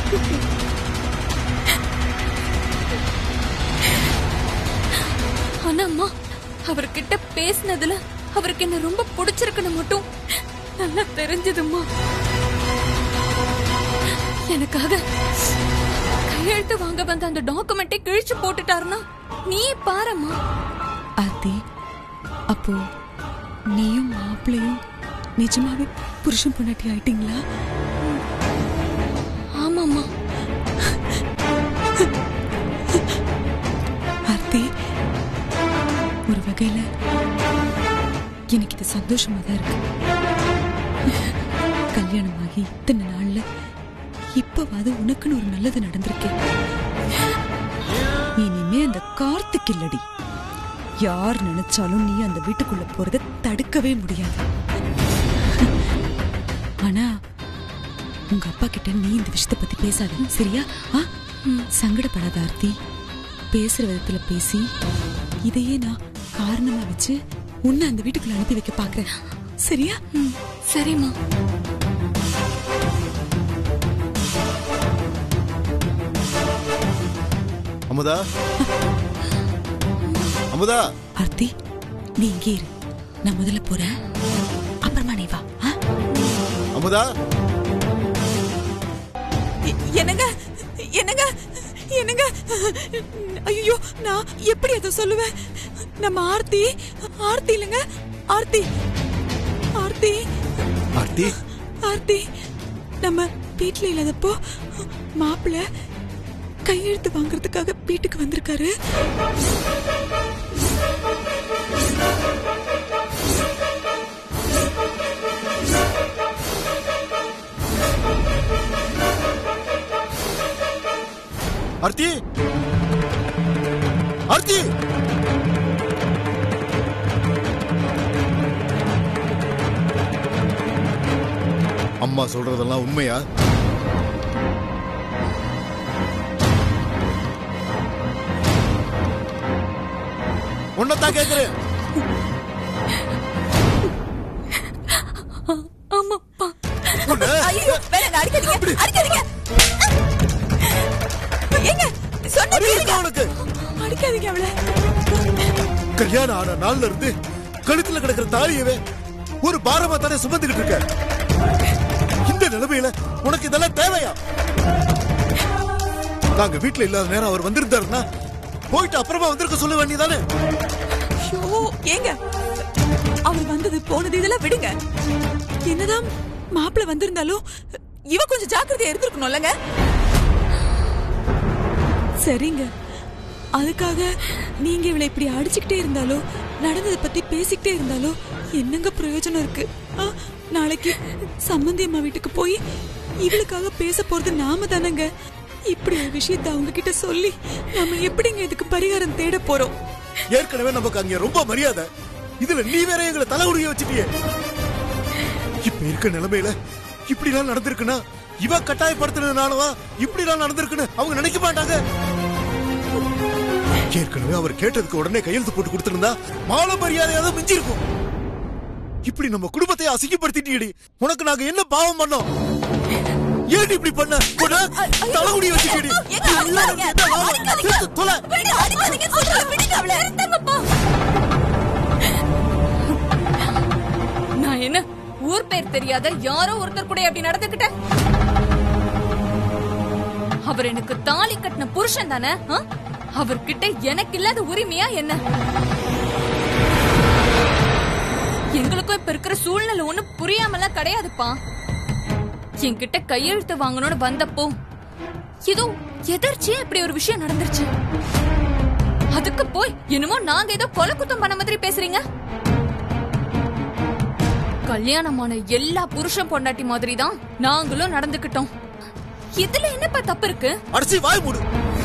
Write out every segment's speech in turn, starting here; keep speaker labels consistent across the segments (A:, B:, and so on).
A: ஆனா அம்மா அவர்கிட்ட பேசினதுல அவருக்கு என்ன ரொம்ப பிடிச்சிருக்குன்னு மட்டும் நல்லா தெரிஞ்சதும்மா எனக்காக கையெழுத்து வாங்க வந்த அந்த டாக்குமெண்ட்டை கிழிச்சு போட்டுட்டாருன்னா நீ பாரம்மா
B: ஆர்த்தி அப்போ நீயும் மாப்பிள்ளையும் நிஜமாவே புருஷன் பொண்டாட்டி ஆயிட்டீங்களா
A: ஆமாம்மா
B: ஆர்த்தி ஒரு வகையில எனக்கு இது சந்தோஷமா தான் இருக்கு கல்யாணமாகி இத்தனை நாள்ல இப்பவாது உனக்குன்னு ஒரு நல்லது நடந்திருக்கே இனிமே அந்த கார்த்திக் இல்லடி யார் நினைச்சாலும் நீ அந்த வீட்டுக்குள்ள போறத தடுக்கவே முடியாது ஆனா உங்க அப்பா கிட்ட நீ இந்த விஷயத்தை பத்தி பேசாத சரியா ஆ? சங்கடப்படாத ஆர்த்தி பேசுற விதத்துல பேசி இதையே நான் காரணமா வச்சு உன்னை அந்த வீட்டுக்குள்ள அனுப்பி வைக்க பாக்குறேன் சரியா
A: ம், சரிம்மா
C: அமுதா அமுதா
B: ஆர்த்தி நீ இங்கே இரு நான் முதல்ல போறேன் அப்புறமா நீ வா ஆ?
C: அமுதா
B: என்னங்க என்னங்க என்னங்க ஐயோ நான் எப்படி அதை சொல்லுவேன் நம்ம ஆர்த்தி ஆர்த்தி இல்லைங்க ஆர்த்தி ஆர்த்தி
C: ஆர்த்தி
B: ஆர்த்தி நம்ம வீட்ல இல்லாதப்போ மாப்பிள்ள கையெழுத்து வாங்குறதுக்காக வீட்டுக்கு வந்திருக்காரு
C: ஆர்த்தி ஆர்த்தி அம்மா சொல்றதெல்லாம் உண்மையா உன்னதான் கேக்குறேன்
A: ஆமாப்பா
C: உன்னை-
B: ஐயோ வேணாங்க அடிக்காதீங்க அடிக்காதீங்க ஏங்க சொன்ன
C: அறிவு இருக்கா உனக்கு
B: அடிக்காதீங்க அவளை
C: கல்யாணம் ஆன நாள்ல இருந்து கழுத்துல கிடக்கிற தாலியவே ஒரு பாரமா தானே சுமந்துகிட்டு இருக்க இந்த நிலைமையில உனக்கு இதெல்லாம் தேவையா நாங்க வீட்ல இல்லாத நேரம் அவர் வந்திருந்தாருன்னா போயிட்டு அப்புறமா வந்திருக்க சொல்ல வேண்டியதானே
B: ஐயோ ஏங்க அவர் வந்தது போனது இதெல்லாம் விடுங்க என்னதான் மாப்பிள்ள வந்திருந்தாலும் இவ கொஞ்சம் ஜாக்கிரதையா இருந்திருக்கணும்லங்க சரிங்க அதுக்காக நீங்க இவளை இப்படி அடிச்சுக்கிட்டே இருந்தாலோ நடந்ததை பத்தி பேசிக்கிட்டே இருந்தாலோ என்னங்க பிரயோஜனம் இருக்கு ஆ, நாளைக்கு சம்பந்தி அம்மா வீட்டுக்கு போய் இவளுக்காக பேச போறது நாம தானங்க இப்படி ஒரு விஷயத்தை அவங்க கிட்ட சொல்லி நாம எப்படிங்க இதுக்கு பரிகாரம் தேட போறோம்
C: ஏற்கனவே நமக்கு அங்க ரொம்ப மரியாதை இதுல நீ வேற எங்களை தலை உடைய வச்சுட்டியே இப்ப இருக்க நிலைமையில இப்படி எல்லாம் நடந்திருக்குன்னா இவ கட்டாயப்படுத்தினதுனாலவா இப்படி எல்லாம் நடந்திருக்குன்னு அவங்க நினைக்க மாட்டாங்க ஏற்கனவே அவர் கேட்டதுக்கு உடனே கையெழுத்து போட்டு கொடுத்திருந்தா மால மரியாதையாவது மிஞ்சி இருக்கும் இப்படி நம்ம குடும்பத்தை அசிங்கப்படுத்திட்டீடி உனக்கு நாங்க என்ன பாவம் பண்ணோம் ஏன் இப்படி பண்ண உன்னை தலைமுடி வச்சுட்டீடி எல்லாரும் என்ன லாபம்? சேர்த்து தொலை.
A: நான் என்ன ஊர் பேர் தெரியாத யாரோ ஒருத்தர் கூட அப்படி நடந்துக்கிட்டேன் அவர் எனக்கு தாலி கட்டின புருஷன் தானே ஆ? அவர்கிட்ட எனக்கு இல்லாத உரிமையா என்ன எங்களுக்கும் இப்ப இருக்கிற சூழ்நிலை ஒண்ணு புரியாமலாம் கிடையாதுப்பா என்கிட்ட கையெழுத்து வாங்கணும்னு வந்தப்போ ஏதோ எதர்ச்சியா இப்படி ஒரு விஷயம் நடந்துருச்சு அதுக்கு போய் என்னமோ நாங்க ஏதோ கொலை குத்தம் பண்ண மாதிரி பேசுறீங்க கல்யாணமான எல்லா புருஷன் பொண்டாட்டி மாதிரி தான் நாங்களும் நடந்துக்கிட்டோம் இதுல என்னப்பா தப்பு இருக்கு
C: அடிச்சு வாய் மூடு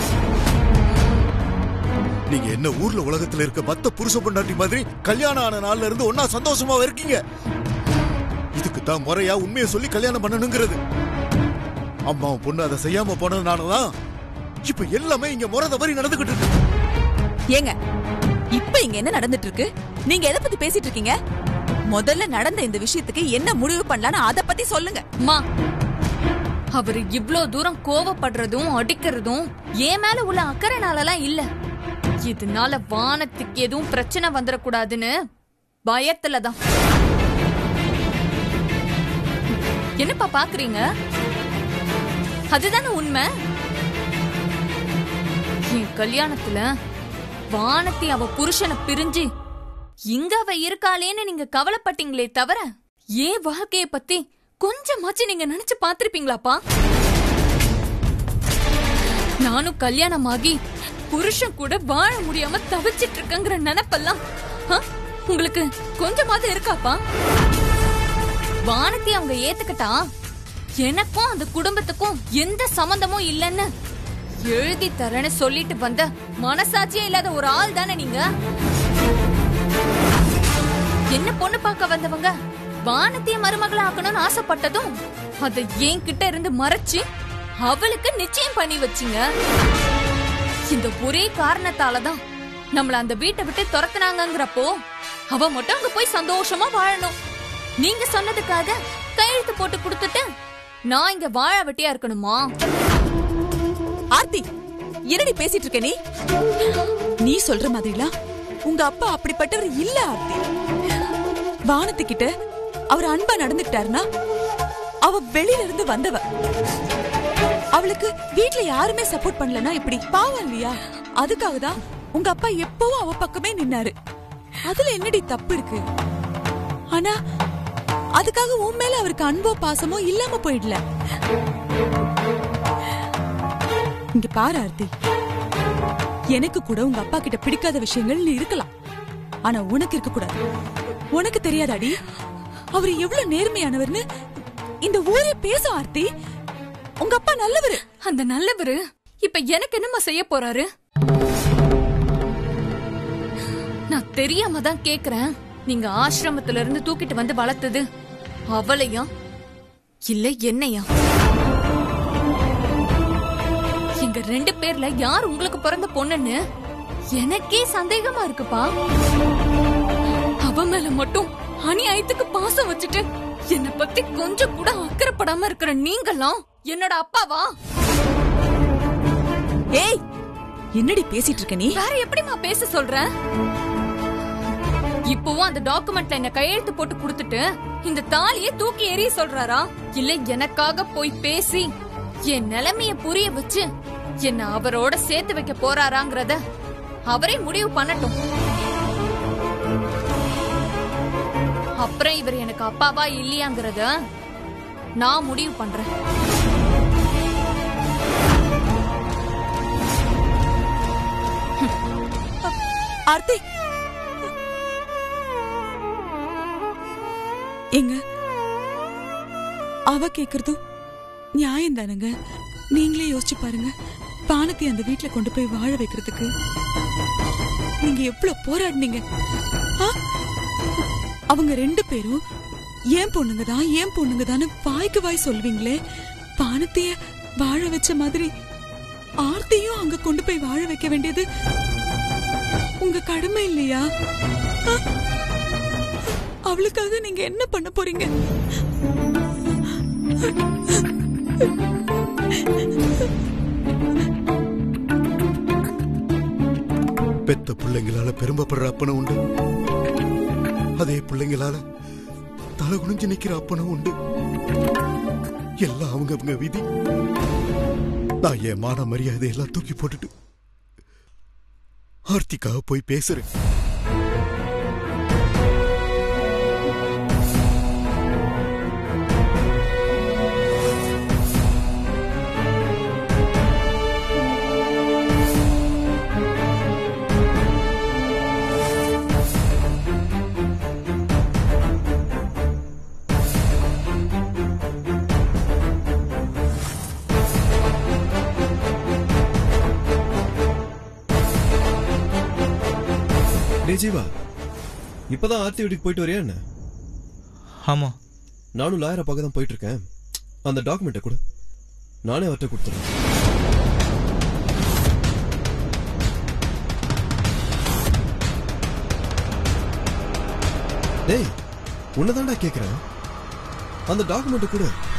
C: நீங்க என்ன ஊர்ல உலகத்துல இருக்க மத்த புருஷ பொண்டாட்டி மாதிரி கல்யாணம் ஆன நாள்ல இருந்து ஒன்னா சந்தோஷமா இருக்கீங்க இதுக்கு தான் முறையா உண்மையை சொல்லி கல்யாணம் பண்ணணுங்கிறது அம்மாவும் பொண்ணு அதை செய்யாம போனதுனாலதான் இப்ப எல்லாமே இங்க முறை தவறி நடந்துகிட்டு இருக்கு
D: ஏங்க இப்ப இங்க என்ன நடந்துட்டு இருக்கு நீங்க எதை பத்தி பேசிட்டு இருக்கீங்க முதல்ல நடந்த இந்த விஷயத்துக்கு என்ன முடிவு பண்ணலாம்னு அத பத்தி சொல்லுங்க
A: அம்மா அவர் இவ்ளோ தூரம் கோவப்படுறதும் அடிக்கிறதும் என் மேல உள்ள அக்கறைனாலலாம் இல்ல இதனால வானத்துக்கு எதுவும் பிரச்சனை வந்துடக்கூடாதுன்னு பயத்துல தான் என்னப்பா பாக்குறீங்க அதுதானே உண்மை என் கல்யாணத்துல வானத்தி அவ புருஷனை பிரிஞ்சு இங்க அவ இருக்காளேன்னு நீங்க கவலைப்பட்டீங்களே தவிர ஏன் வாழ்க்கைய பத்தி கொஞ்சமாச்சு நீங்க நினைச்சு பாத்திருப்பீங்களாப்பா நானும் கல்யாணம் ஆகி புருஷன் கூட வாழ முடியாம தவிச்சிட்டு இருக்கங்கிற நினைப்பெல்லாம் ஆ, உங்களுக்கு கொஞ்சமாவது இருக்காப்பா வானத்தை அவங்க ஏத்துக்கிட்டா எனக்கும் அந்த குடும்பத்துக்கும் எந்த சம்பந்தமும் இல்லைன்னு எழுதி தரேன்னு சொல்லிட்டு வந்த மனசாட்சியே இல்லாத ஒரு ஆள் தானே நீங்க என்ன பொண்ணு பார்க்க வந்தவங்க வானத்தைய மருமகளா ஆக்கணும்னு ஆசைப்பட்டதும் அதை என்கிட்ட இருந்து மறைச்சு அவளுக்கு நிச்சயம் பண்ணி வச்சீங்க இந்த ஒரே காரணத்தால தான் நம்மள அந்த வீட்டை விட்டு துரத்துனாங்கங்கிறப்போ அவ மட்டும் அங்க போய் சந்தோஷமா வாழணும் நீங்க சொன்னதுக்காக கையெழுத்து போட்டு கொடுத்துட்டு நான் இங்க வாழ வெட்டியா இருக்கணுமா
D: ஆர்த்தி என்னடி பேசிட்டு இருக்க நீ
B: நீ சொல்ற மாதிரிலாம் உங்க அப்பா அப்படிப்பட்டவர் இல்ல ஆர்த்தி வானத்துக்கிட்ட அவர் அன்பா நடந்துக்கிட்டாருன்னா அவ வெளியில இருந்து வந்தவ அவளுக்கு வீட்ல யாருமே சப்போர்ட் பண்ணலனா இப்படி பாவம் இல்லையா அதுக்காக தான் உங்க அப்பா எப்பவும் அவ பக்கமே நின்னாரு அதுல என்னடி தப்பு இருக்கு ஆனா அதுக்காக உன் மேல அவருக்கு அன்போ பாசமோ இல்லாம போயிடல இங்க பாரு ஆர்த்தி எனக்கு கூட உங்க அப்பா கிட்ட பிடிக்காத விஷயங்கள் இருக்கலாம் ஆனா உனக்கு இருக்க கூடாது உனக்கு தெரியாதாடி அவர் எவ்வளவு நேர்மையானவர்னு இந்த ஊரே பேச ஆர்த்தி உங்க அப்பா நல்லவரு
A: அந்த நல்லவரு இப்ப எனக்கு என்னம்மா செய்ய போறாரு நான் தெரியாம தான் கேக்குறேன் நீங்க ஆசிரமத்துல இருந்து தூக்கிட்டு வந்து வளர்த்தது அவளையா இல்ல என்னையா எங்க ரெண்டு பேர்ல யார் உங்களுக்கு பிறந்த பொண்ணுன்னு எனக்கே சந்தேகமா இருக்குப்பா அவ மேல மட்டும் அநியாயத்துக்கு பாசம் வச்சுட்டு என்ன பத்தி கொஞ்சம் கூட அக்கறைப்படாம இருக்கிற நீங்களாம் என்னோட அப்பாவா
B: ஏய் என்னடி பேசிட்டு இருக்க நீ
A: வேற எப்படிம்மா பேச சொல்ற இப்பவும் அந்த டாக்குமெண்ட்ல என்ன கையெழுத்து போட்டு கொடுத்துட்டு இந்த தாலிய தூக்கி எறிய சொல்றாரா இல்ல எனக்காக போய் பேசி என் நிலைமைய புரிய வச்சு என்ன அவரோட சேர்த்து வைக்க போறாராங்கிறத அவரே முடிவு பண்ணட்டும் அப்புறம் இவர் எனக்கு அப்பாவா இல்லையாங்கிறத நான் முடிவு பண்றேன்
B: ஆர்த்தி எங்க அவ கேக்குறதும் நியாயம் தானுங்க நீங்களே யோசிச்சு பாருங்க பானத்தை அந்த வீட்ல கொண்டு போய் வாழ வைக்கிறதுக்கு நீங்க எவ்வளவு போராடினீங்க ஆ? அவங்க ரெண்டு பேரும் ஏன் பொண்ணுங்க தான் ஏன் பொண்ணுங்க தான் வாய்க்கு வாய் சொல்வீங்களே பானத்தைய வாழ வச்ச மாதிரி ஆர்த்தியும் அங்க கொண்டு போய் வாழ வைக்க வேண்டியது உங்க கடமை இல்லையா ஆ? அவளுக்காக நீங்க என்ன பண்ண போறீங்க
C: பெத்த பிள்ளைங்களால பெருமைப்படுற அப்பனும் உண்டு அதே பிள்ளைங்களால தலை குனிஞ்சு நிக்கிற அப்பனும் உண்டு எல்லாம் அவங்க அவங்க விதி நான் என் மான மரியாதை எல்லாம் தூக்கி போட்டுட்டு ஆர்த்திக்காக போய் பேசுறேன்
E: டே ஜீவா இப்பதான் ஆர்த்தி வீட்டுக்கு போயிட்டு வரியா என்ன
F: ஆமா
E: நானும் லாயரை பார்க்க தான் போயிட்டு இருக்கேன் அந்த டாக்குமெண்ட்டை கொடு நானே அவர்கிட்ட கொடுத்துறேன் டேய் உன்னதான்டா கேக்குறேன் அந்த டாக்குமெண்ட்டை கொடு